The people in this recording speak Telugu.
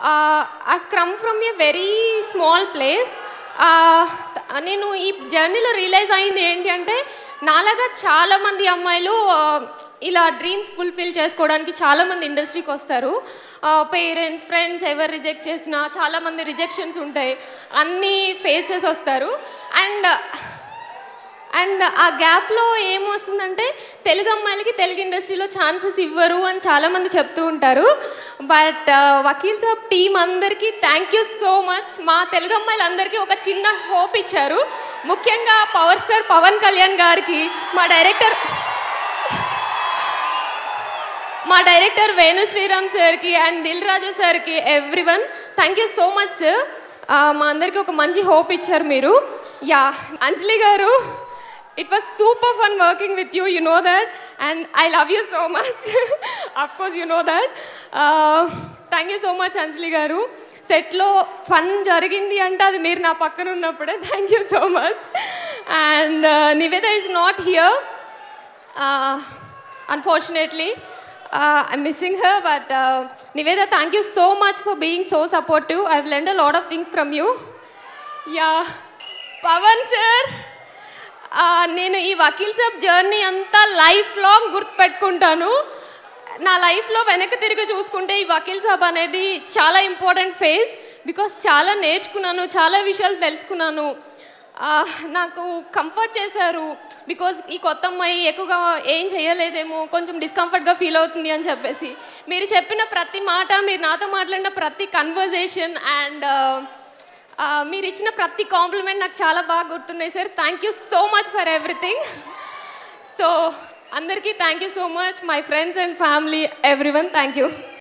I come from a very small place నేను ఈ జర్నీలో రియలైజ్ అయింది ఏంటి అంటే నాలాగా చాలామంది అమ్మాయిలు ఆ, ఇలా డ్రీమ్స్ ఫుల్ఫిల్ చేసుకోవడానికి చాలామంది ఇండస్ట్రీకి వస్తారు పేరెంట్స్ ఫ్రెండ్స్ ఎవరు రిజెక్ట్ చేసినా చాలామంది రిజెక్షన్స్ ఉంటాయి అన్నీ ఫేసెస్ వస్తారు అండ్ అండ్ ఆ గ్యాప్లో ఏమొస్తుందంటే తెలుగు అమ్మాయిలకి తెలుగు ఇండస్ట్రీలో ఛాన్సెస్ ఇవ్వరు అని చాలామంది చెప్తూ ఉంటారు బట్ వకీల్ సాబ్ టీం అందరికీ థ్యాంక్ యూ సో మచ్ మా తెలుగు అమ్మాయిలందరికీ ఒక చిన్న హోప్ ఇచ్చారు ముఖ్యంగా పవర్ స్టార్ పవన్ కళ్యాణ్ గారికి మా డైరెక్టర్ మా డైరెక్టర్ వేణు శ్రీరామ్ సార్కి అండ్ దిల్ రాజు సార్కి every one thank you so much sir మా అందరికీ ఒక మంచి హోప్ ఇచ్చారు మీరు yeah Anjali garu it was super fun working with you you know that and I love you so much of course you know that thank you so much Anjali garu సెట్లో ఫన్ జరిగింది అంటే అది మీరు నా పక్కన ఉన్నప్పుడే thank you so much and Niveda is not here unfortunately uh, i'm missing her but uh, niveda thank you so much for being so supportive i've learned a lot of things from you yeah Pawan sir నేను ఈ వకీల్ సాబ్ జర్నీ అంతా లైఫ్ లాంగ్ గుర్తుపెట్టుకుంటాను నా లైఫ్లో వెనక్కి తిరిగి చూసుకుంటే ఈ వకీల్ సాబ్ అనేది చాలా ఇంపార్టెంట్ ఫేజ్ బికాస్ చాలా నేర్చుకున్నాను చాలా విషయాలు తెలుసుకున్నాను ఆ, నాకు కంఫర్ట్ చేశారు బికాజ్ ఈ కొత్త అమ్మాయి ఎక్కువగా ఏం చేయలేదేమో కొంచెం డిస్కంఫర్ట్గా ఫీల్ అవుతుంది అని చెప్పేసి మీరు చెప్పిన ప్రతి మాట మీరు నాతో మాట్లాడిన ప్రతి కన్వర్జేషన్ అండ్ మీరు ఇచ్చిన ప్రతి కాంప్లిమెంట్ నాకు చాలా బాగా గుర్తున్నాయి sir thank you so much for everything so అందరికీ thank you so much my friends and family every one thank you